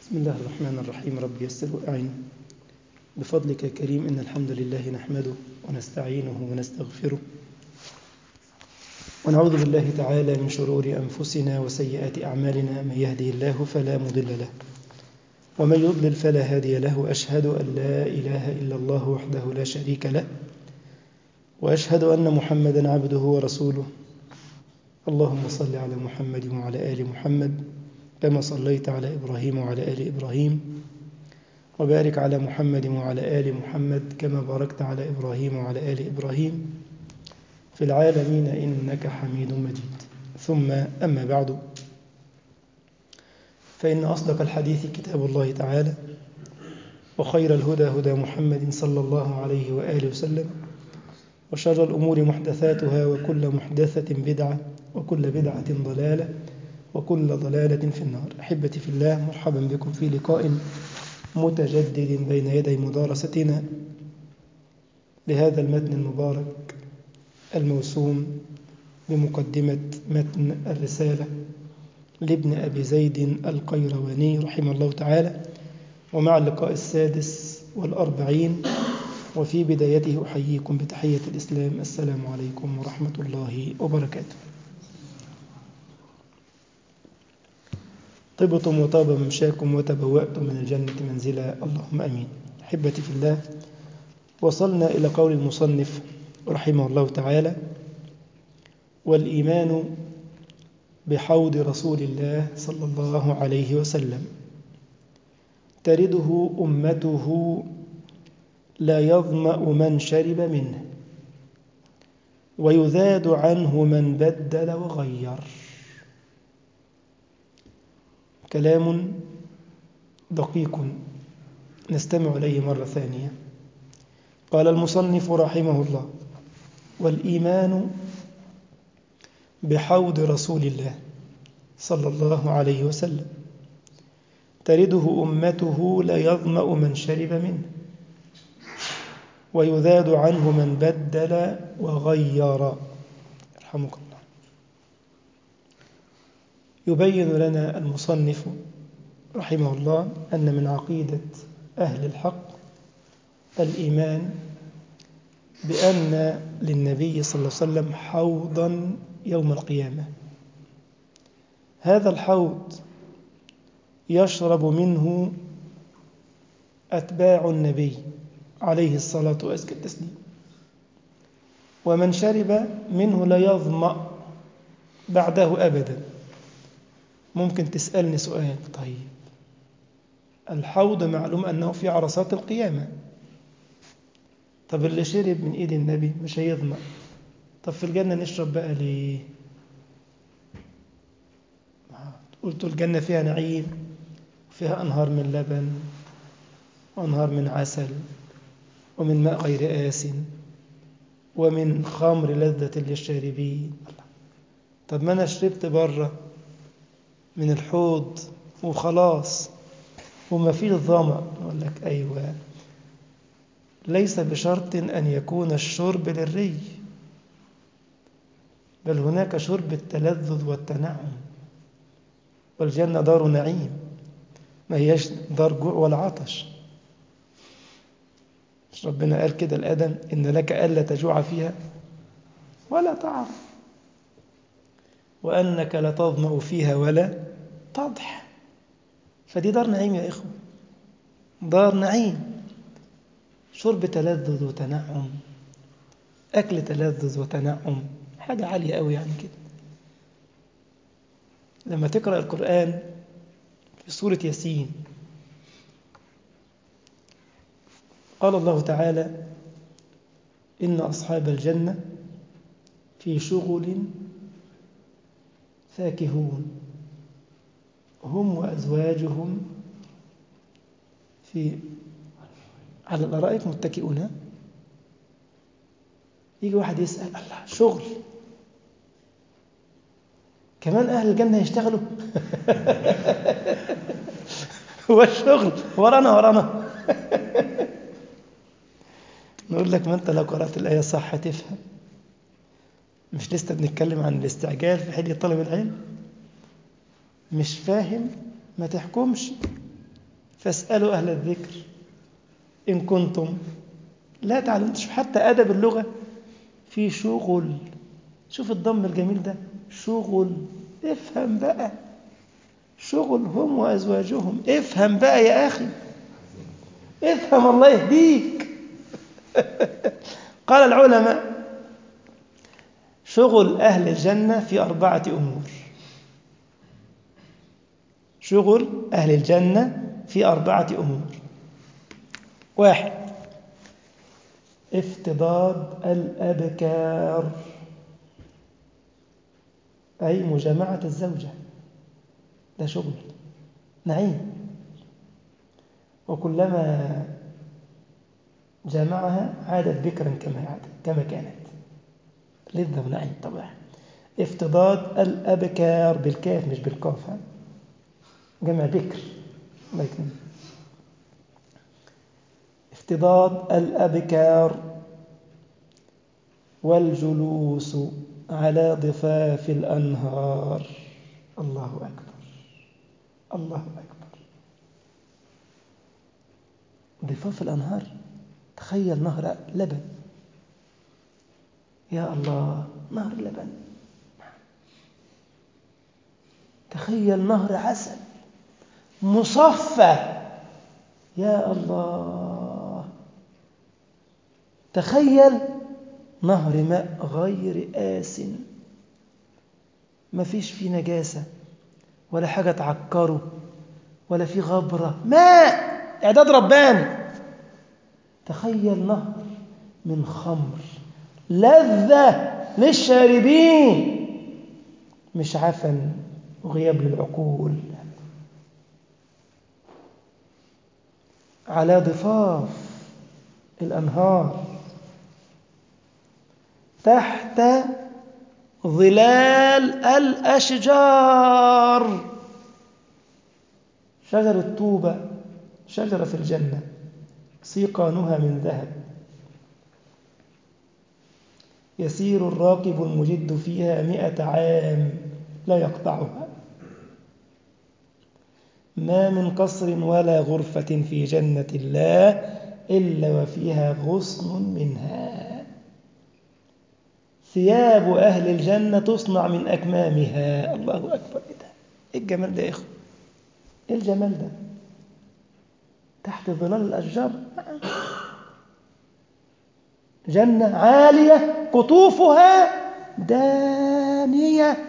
بسم الله الرحمن الرحيم رب يسر وأعن بفضلك يا كريم إن الحمد لله نحمده ونستعينه ونستغفره ونعوذ بالله تعالى من شرور أنفسنا وسيئات أعمالنا من يهده الله فلا مضل له ومن يضلل فلا هادي له وأشهد أن لا إله إلا الله وحده لا شريك له وأشهد أن محمدا عبده ورسوله اللهم صل على محمد وعلى آل محمد كما صليت على إبراهيم وعلى آل إبراهيم وبارك على محمد وعلى آل محمد كما باركت على إبراهيم وعلى آل إبراهيم في العالمين إنك حميد مجيد ثم أما بعد فإن أصدق الحديث كتاب الله تعالى وخير الهدى هدى محمد صلى الله عليه وآله وسلم وشر الأمور محدثاتها وكل محدثة بدعة وكل بدعة ضلالة وكل ضلالة في النار أحبتي في الله مرحبا بكم في لقاء متجدد بين يدي مدارستنا لهذا المتن المبارك الموسوم بمقدمة متن الرسالة لابن أبي زيد القيرواني رحمه الله تعالى ومع اللقاء السادس والأربعين وفي بدايته أحييكم بتحية الإسلام السلام عليكم ورحمة الله وبركاته طبتم وطاب ممشاكم وتبوأتم من الجنة منزلا اللهم أمين أحبتي في الله وصلنا إلى قول المصنف رحمه الله تعالى والإيمان بحوض رسول الله صلى الله عليه وسلم ترده أمته لا يظمأ من شرب منه ويذاد عنه من بدل وغير كلام دقيق نستمع إليه مرة ثانية قال المصنف رحمه الله والإيمان بحوض رسول الله صلى الله عليه وسلم ترده أمته لا يظمأ من شرب منه ويذاد عنه من بدل وغير يرحمك الله يبين لنا المصنف رحمه الله أن من عقيدة أهل الحق الإيمان بأن للنبي صلى الله عليه وسلم حوضا يوم القيامة هذا الحوض يشرب منه أتباع النبي عليه الصلاة وأزكى التسليم ومن شرب منه لا يظمأ بعده أبدا ممكن تسألني سؤال طيب الحوض معلوم أنه في عرصات القيامة طب اللي شرب من إيد النبي مش هيظمأ طب في الجنة نشرب بقى ليه قلت الجنة فيها نعيم فيها أنهار من لبن وأنهار من عسل ومن ماء غير آس ومن خمر لذة للشاربين طب ما أنا شربت بره من الحوض وخلاص وما فيش ظمأ أقول لك أيوة ليس بشرط أن يكون الشرب للري بل هناك شرب التلذذ والتنعم والجنة دار نعيم ما هيش دار جوع ولا عطش مش ربنا قال كده لآدم إن لك ألا تجوع فيها ولا تعر وأنك لا تظمأ فيها ولا تضح فدي دار نعيم يا إخوة دار نعيم شرب تلذذ وتنعم أكل تلذذ وتنعم حاجة عالية قوي يعني كده لما تقرأ القرآن في سورة ياسين قال الله تعالى إن أصحاب الجنة في شغل فاكهون هم وأزواجهم في على الأرائك متكئون يجي واحد يسأل الله شغل كمان أهل الجنة يشتغلوا هو الشغل ورانا ورانا نقول لك ما أنت لو قرأت الآية صح هتفهم مش لسه بنتكلم عن الاستعجال في حين طلب العلم مش فاهم ما تحكمش فاسألوا أهل الذكر إن كنتم لا تعلمون شوف حتى أدب اللغة في شغل شوف الضم الجميل ده شغل افهم بقى شغل هم وأزواجهم افهم بقى يا أخي افهم الله يهديك قال العلماء شغل أهل الجنة في أربعة أمور شغل أهل الجنة في أربعة أمور واحد افتضاد الأبكار أي مجامعة الزوجة ده شغل نعيم وكلما جامعها عادت بكرا كما عادت كما كانت لذة ونعيم طبعا افتضاد الأبكار بالكاف مش بالقاف جمع بكر الله يكرمك افتضاد الأبكار والجلوس على ضفاف الأنهار الله أكبر الله أكبر ضفاف الأنهار تخيل نهر لبن يا الله نهر لبن تخيل نهر عسل مصفى يا الله تخيل نهر ماء غير آسن ما فيش فيه نجاسة ولا حاجة تعكره ولا فيه غبرة ماء إعداد رباني تخيل نهر من خمر لذة للشاربين مش عفن وغياب للعقول على ضفاف الأنهار تحت ظلال الأشجار شجر الطوبة شجرة في الجنة سيقانها من ذهب يسير الراكب المجد فيها مئة عام لا يقطعها ما من قصر ولا غرفة في جنة الله إلا وفيها غصن منها ثياب أهل الجنة تصنع من أكمامها الله أكبر إيه ده إيه الجمال ده يا إخوة إيه الجمال ده تحت ظلال الأشجار جنة عالية قطوفها دانية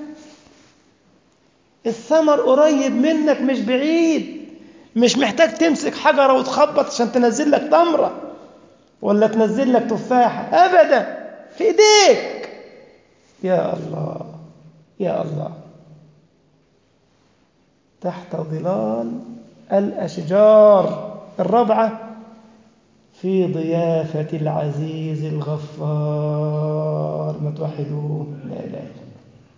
الثمر قريب منك مش بعيد مش محتاج تمسك حجرة وتخبط عشان تنزل لك تمرة ولا تنزل لك تفاحة أبدا في إيديك يا الله يا الله تحت ظلال الأشجار الرابعة في ضيافة العزيز الغفار ما توحدوه لا إله إلا الله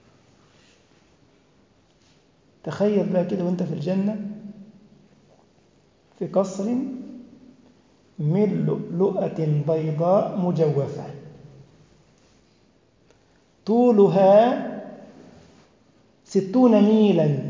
تخيل بقى كده وانت في الجنة في قصر من لؤلؤة بيضاء مجوفة طولها ستون ميلا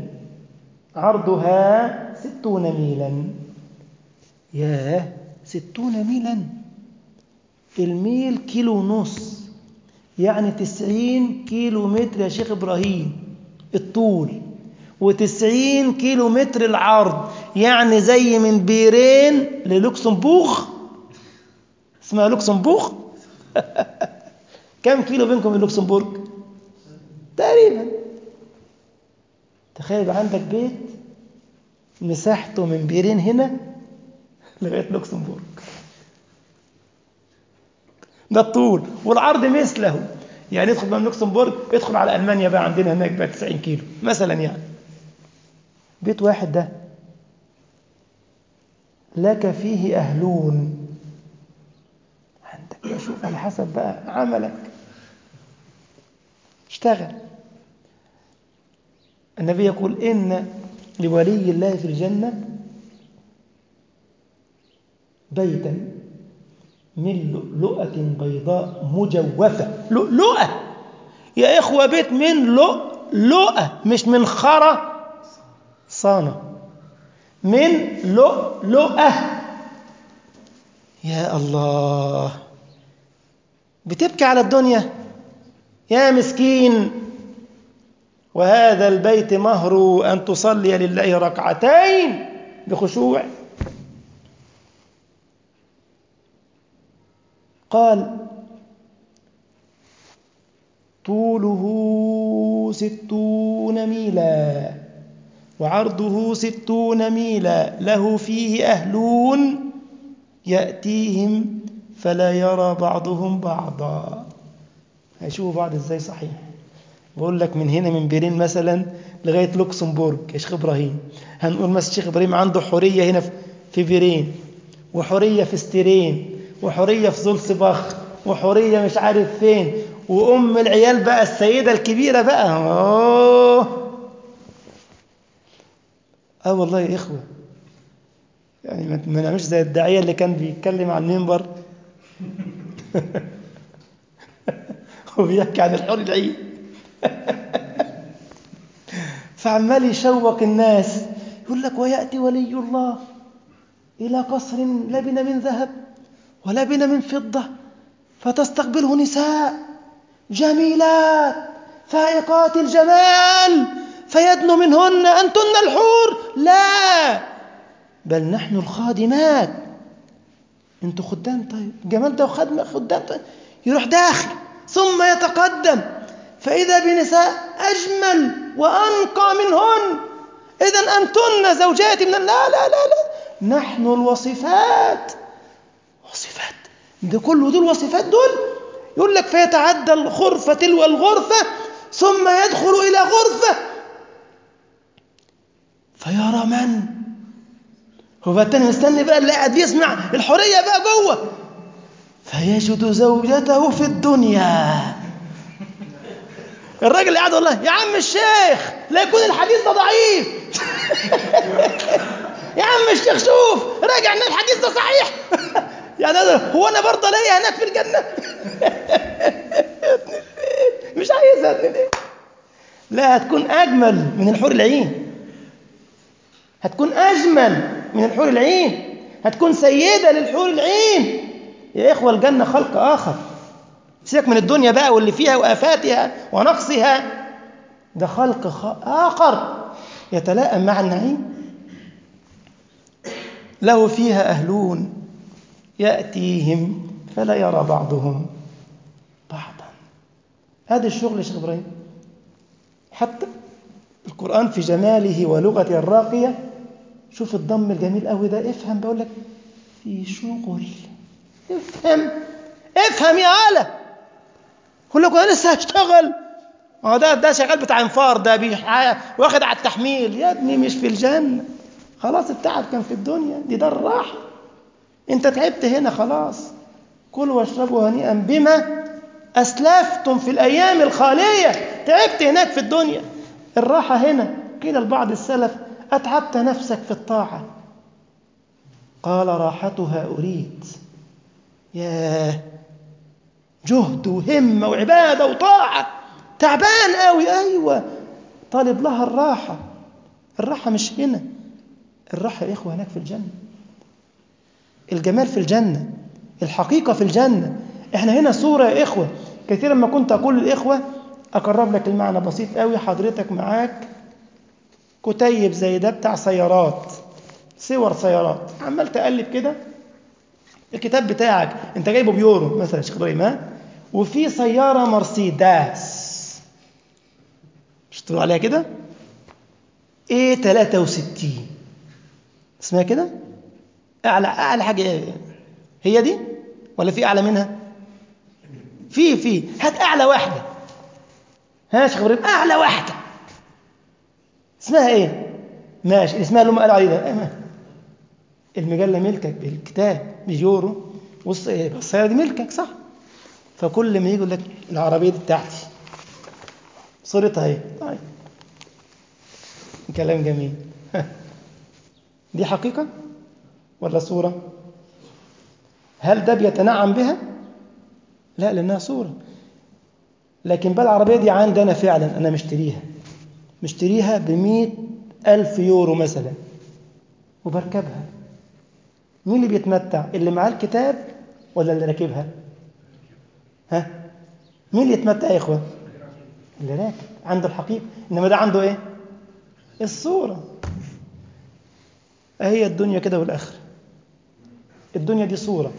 عرضها ستون ميلا ياه ستون ميلا الميل كيلو ونص يعني تسعين كيلو متر يا شيخ إبراهيم الطول وتسعين كيلو متر العرض يعني زي من بيرين للوكسمبورغ اسمها لوكسمبورغ كم كيلو بينكم من لوكسمبورغ تقريبا تخيل يبقى عندك بيت مساحته من بيرين هنا لغايه لوكسمبورغ ده الطول والعرض مثله يعني يدخل من لوكسمبورغ يدخل على المانيا بقى عندنا هناك بقى 90 كيلو مثلا يعني بيت واحد ده لك فيه أهلون عندك شوف على حسب بقى عملك اشتغل النبي يقول إن لولي الله في الجنة بيتا من لؤلؤة بيضاء مجوفة لؤلؤة يا إخوة بيت من لؤلؤة مش من خرى صانة من لؤلؤة يا الله بتبكي على الدنيا يا مسكين وهذا البيت مهر أن تصلي لله ركعتين بخشوع قال طوله ستون ميلا وعرضه ستون ميلا له فيه أهلون يأتيهم فلا يرى بعضهم بعضا هيشوفوا بعض ازاي صحيح بقول لك من هنا من بيرين مثلا لغاية لوكسمبورغ يا شيخ إبراهيم هنقول مثلا الشيخ إبراهيم عنده حورية هنا في بيرين وحورية في ستيرين وحورية في زولسباخ وحورية مش عارف فين وأم العيال بقى السيدة الكبيرة بقى أوه آه والله يا إخوة يعني ما نعملش زي الداعية اللي كان بيتكلم على المنبر وبيحكي عن الحور العين فعمال يشوق الناس يقول لك ويأتي ولي الله إلى قصر لبن من ذهب ولبن من فضة فتستقبله نساء جميلات فائقات الجمال فيدنو منهن أنتن الحور لا بل نحن الخادمات انتوا خدام طيب جمال ده خدمة خدام طيب يروح داخل ثم يتقدم فإذا بنساء أجمل وأنقى منهن إذا أنتن زوجاتي من لا لا لا لا نحن الوصفات وصفات ده كله دول وصفات دول يقول لك فيتعدى الغرفة تلو الغرفة ثم يدخل إلى غرفة فيرى من هو بقى التاني مستني بقى اللي قاعد يسمع الحرية بقى جوه فيجد زوجته في الدنيا الراجل قاعد والله يا عم الشيخ لا يكون الحديث ده ضعيف يا عم الشيخ شوف راجع ان الحديث ده صحيح يعني هو انا برضه الاقيها هناك في الجنه مش عايزها ليه لا هتكون اجمل من الحور العين هتكون اجمل من الحور العين هتكون سيده للحور العين يا اخوه الجنه خلق اخر سيبك من الدنيا بقى واللي فيها وآفاتها ونقصها ده خلق آخر يتلائم مع النعيم له فيها أهلون يأتيهم فلا يرى بعضهم بعضا هذا الشغل يا شيخ إبراهيم حتى القرآن في جماله ولغته الراقية شوف الضم الجميل قوي ده افهم بقول لك في شغل افهم افهم يا آلة يقول لك انا لسه هشتغل اه ده ده شغال بتاع انفار ده واخد على التحميل يا ابني مش في الجنه خلاص التعب كان في الدنيا دي دار الراحه انت تعبت هنا خلاص كلوا واشربوا هنيئا بما اسلفتم في الايام الخاليه تعبت هناك في الدنيا الراحه هنا قيل لبعض السلف اتعبت نفسك في الطاعه قال راحتها اريد ياه جهد وهمة وعبادة وطاعة تعبان قوي أيوة طالب لها الراحة الراحة مش هنا الراحة يا إخوة هناك في الجنة الجمال في الجنة الحقيقة في الجنة إحنا هنا صورة يا إخوة كثيرا ما كنت أقول للإخوة أقرب لك المعنى بسيط قوي حضرتك معاك كتيب زي ده بتاع سيارات صور سيارات عمال تقلب كده الكتاب بتاعك انت جايبه بيورو مثلا شيخ ابراهيم ها وفي سياره مرسيدس مش تقولوا عليها كده ايه 63 اسمها كده اعلى اعلى حاجه ايه هي دي ولا في اعلى منها في في هات اعلى واحده ها شيخ ابراهيم اعلى واحده اسمها ايه ماشي اسمها اللي هم قالوا عليه ده المجلة ملكك بالكتاب بيورو والسيارة دي ملكك صح فكل ما يجي يقول لك العربية دي بتاعتي صورتها اهي طيب كلام جميل دي حقيقة ولا صورة هل ده بيتنعم بها لا لأنها صورة لكن بقى العربية دي عندي أنا فعلا أنا مشتريها مشتريها بمئة ألف يورو مثلا وبركبها مين اللي بيتمتع اللي معاه الكتاب ولا اللي راكبها ها مين اللي يتمتع يا إخوة اللي راكب عنده الحقيقة إنما ده عنده إيه الصورة هي الدنيا كده والآخرة الدنيا دي صورة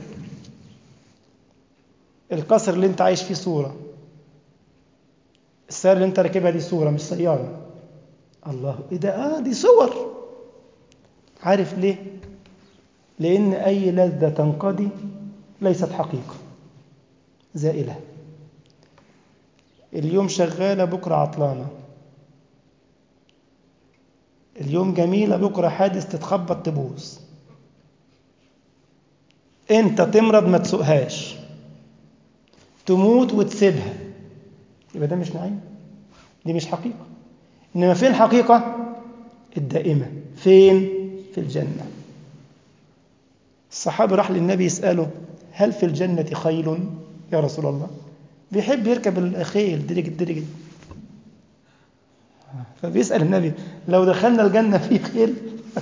القصر اللي انت عايش فيه صورة السيارة اللي انت راكبها دي صورة مش سيارة الله ايه ده اه دي صور عارف ليه لان اي لذة تنقضي ليست حقيقة زائلة اليوم شغالة بكرة عطلانة اليوم جميلة بكرة حادث تتخبط تبوظ انت تمرض ما تسوقهاش تموت وتسيبها يبقى ده مش نعيم دي مش حقيقة إنما فين الحقيقة الدائمة فين في الجنة الصحابي راح للنبي يسأله هل في الجنة خيل يا رسول الله بيحب يركب الخيل درج درج فبيسأل النبي لو دخلنا الجنة في خيل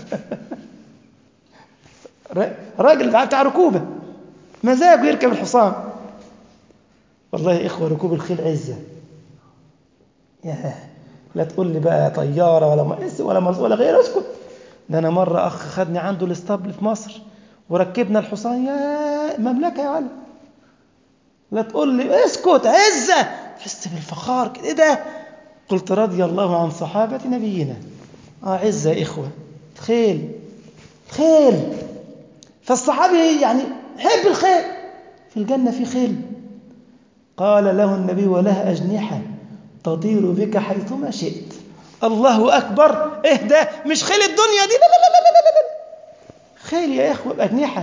راجل بتاع ركوبة مزاجه يركب الحصان والله يا إخوة ركوب الخيل عزة ياه لا تقول لي بقى طيارة ولا مقس ولا مرز ولا غيره اسكت ده أنا مرة أخ خدني عنده الاسطبل في مصر وركبنا الحصان يا مملكة يا ولد لا تقول لي اسكت عزة تحس بالفخار كده ايه ده قلت رضي الله عن صحابة نبينا اه عزة يا إخوة خيل خيل فالصحابي يعني حب الخيل في الجنة في خيل قال له النبي ولها أجنحة تطير بك حيثما شئت الله أكبر اهدى مش خيل الدنيا دي لا لا لا لا لا لا خيل يا إخوة بأجنحة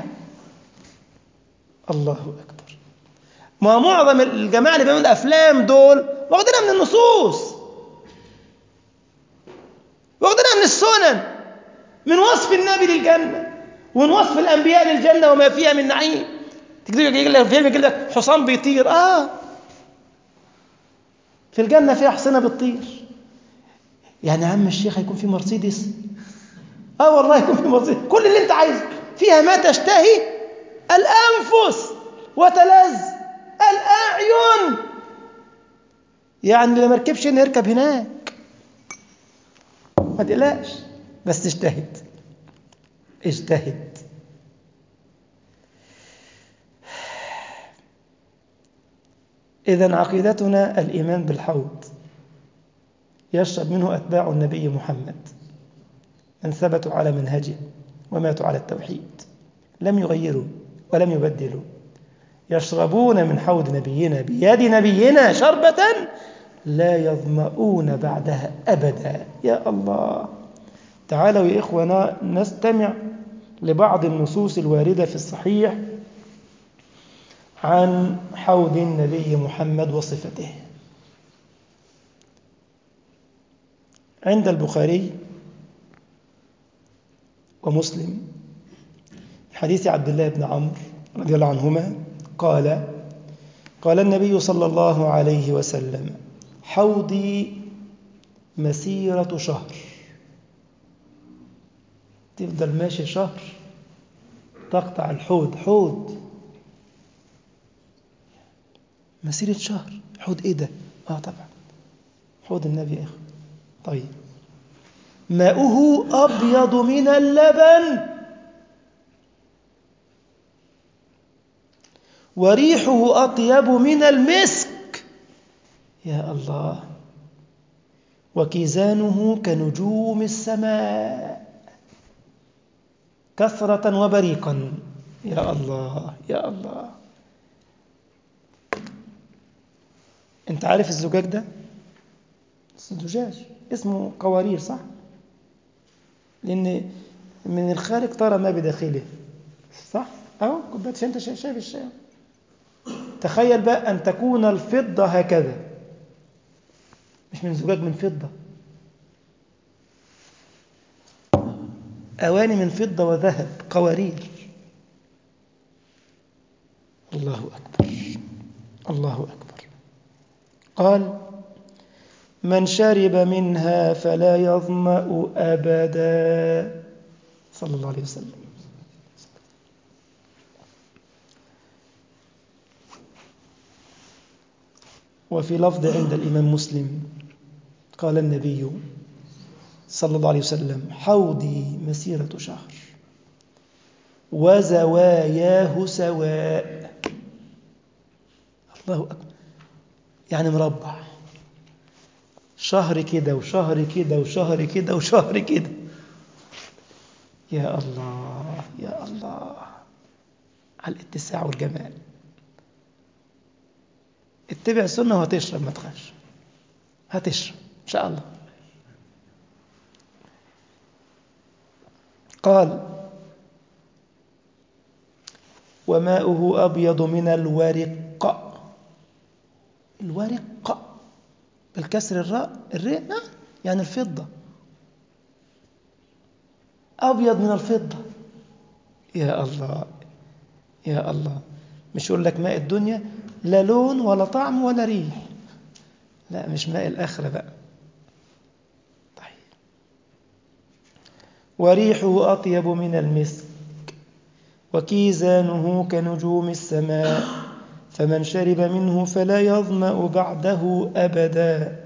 الله أكبر ما معظم الجماعة اللي بيعملوا الأفلام دول واخدينها من النصوص واخدينها من السنن من وصف النبي للجنة ومن وصف الأنبياء للجنة وما فيها من نعيم تكتب يجي لك فيلم يجي لك حصان بيطير آه في الجنة فيها حصينة بتطير يعني يا عم الشيخ هيكون في مرسيدس اه والله يكون في مرسيدس كل اللي انت عايزه فيها ما تشتهي الأنفس وتلذ الأعين يعني اللي ما ركبش هنا يركب هناك ما تقلقش بس اجتهد اجتهد إذا عقيدتنا الإيمان بالحوض يشرب منه أتباع النبي محمد من ثبتوا على منهجه وماتوا على التوحيد لم يغيروا ولم يبدلوا يشربون من حوض نبينا بيد نبينا شربة لا يظمؤون بعدها أبدا يا الله تعالوا يا إخوانا نستمع لبعض النصوص الواردة في الصحيح عن حوض النبي محمد وصفته عند البخاري ومسلم حديث عبد الله بن عمرو رضي الله عنهما قال قال النبي صلى الله عليه وسلم حوضي مسيرة شهر تفضل ماشي شهر تقطع الحوض حوض مسيرة شهر حوض ايه ده؟ اه طبعا حوض النبي يا اخي طيب ماؤه ابيض من اللبن وريحه اطيب من المسك يا الله وكيزانه كنجوم السماء كثرة وبريقا يا الله يا الله انت عارف الزجاج ده الزجاج اسمه قوارير صح لان من الخارج ترى ما بداخله صح اهو كوبايه شاي انت شايف الشاي تخيل بقى ان تكون الفضه هكذا مش من زجاج من فضه اواني من فضه وذهب قوارير الله اكبر الله اكبر قال من شرب منها فلا يظمأ أبدا صلى الله عليه وسلم وفي لفظ عند الإمام مسلم قال النبي صلى الله عليه وسلم حوضي مسيرة شهر وزواياه سواء الله أكبر يعني مربع شهر كده وشهر كده وشهر كده وشهر كده يا الله يا الله على الاتساع والجمال اتبع السنة وهتشرب ما تخافش هتشرب إن شاء الله قال وماؤه أبيض من الورق الورق بالكسر الراء الراء نعم يعني الفضة أبيض من الفضة يا الله يا الله مش يقول لك ماء الدنيا لا لون ولا طعم ولا ريح لا مش ماء الآخرة بقى طيب وريحه أطيب من المسك وكيزانه كنجوم السماء فمن شرب منه فلا يظمأ بعده أبدا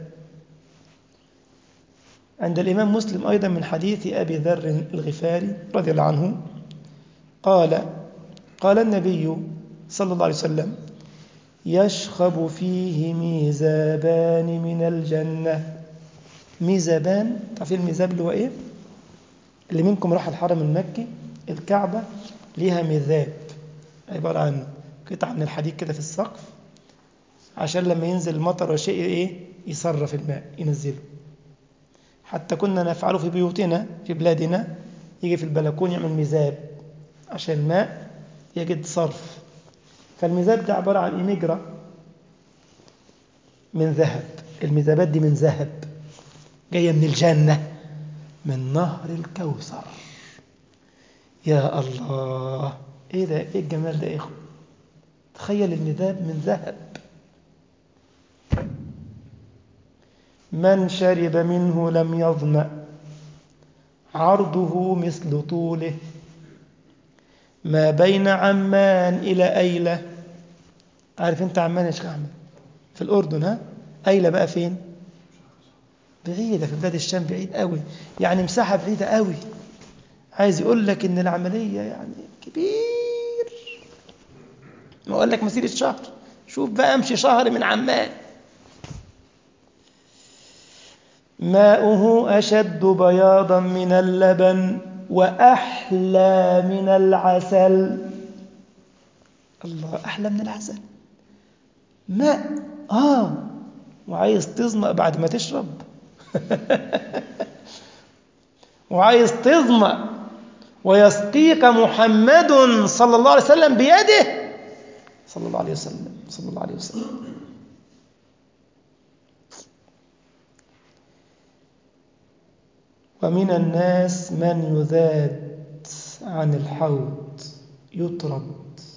عند الإمام مسلم أيضا من حديث أبي ذر الغفاري رضي الله عنه قال قال النبي صلى الله عليه وسلم يشخب فيه ميزابان من الجنة ميزابان تعرفين الميزاب اللي هو إيه؟ اللي منكم راح الحرم المكي الكعبة ليها ميزاب عبارة عن قطعة من الحديد كده في السقف عشان لما ينزل المطر وشيء إيه يصرف الماء ينزله حتى كنا نفعله في بيوتنا في بلادنا يجي في البلكون يعمل ميزاب عشان الماء يجد صرف فالميزاب ده عبارة عن إميجرا من ذهب الميزابات دي من ذهب جاية من الجنة من نهر الكوثر يا الله ايه ده ايه الجمال ده يا اخو تخيل الميزاب من ذهب من شرب منه لم يظمأ عرضه مثل طوله ما بين عمان إلى أيلة عارف أنت عمان يا شيخ أحمد في الأردن ها أيلة بقى فين بعيدة في بلاد الشام بعيد قوي يعني مساحة بعيدة قوي عايز يقول لك إن العملية يعني كبير ما أقول لك مسيرة شهر شوف بقى أمشي شهر من عمان ماؤه أشد بياضا من اللبن وأحلى من العسل الله أحلى من العسل ماء آه وعايز تظمأ بعد ما تشرب وعايز تظمأ ويسقيك محمد صلى الله عليه وسلم بيده صلى الله عليه وسلم صلى الله عليه وسلم ومن الناس من يذاد عن الحوض يطرد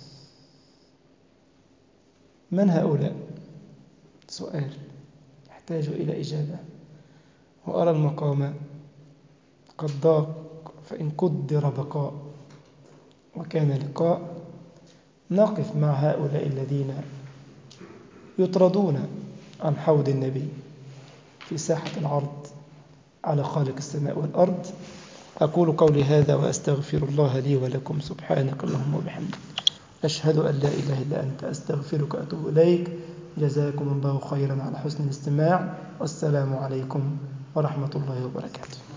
من هؤلاء سؤال يحتاج إلى إجابة وأرى المقام قد ضاق فإن قدر بقاء وكان لقاء نقف مع هؤلاء الذين يطردون عن حوض النبي في ساحة العرض على خالق السماء والأرض أقول قولي هذا وأستغفر الله لي ولكم سبحانك اللهم وبحمدك أشهد أن لا إله إلا أنت أستغفرك وأتوب إليك جزاكم الله خيرا على حسن الاستماع والسلام عليكم ورحمة الله وبركاته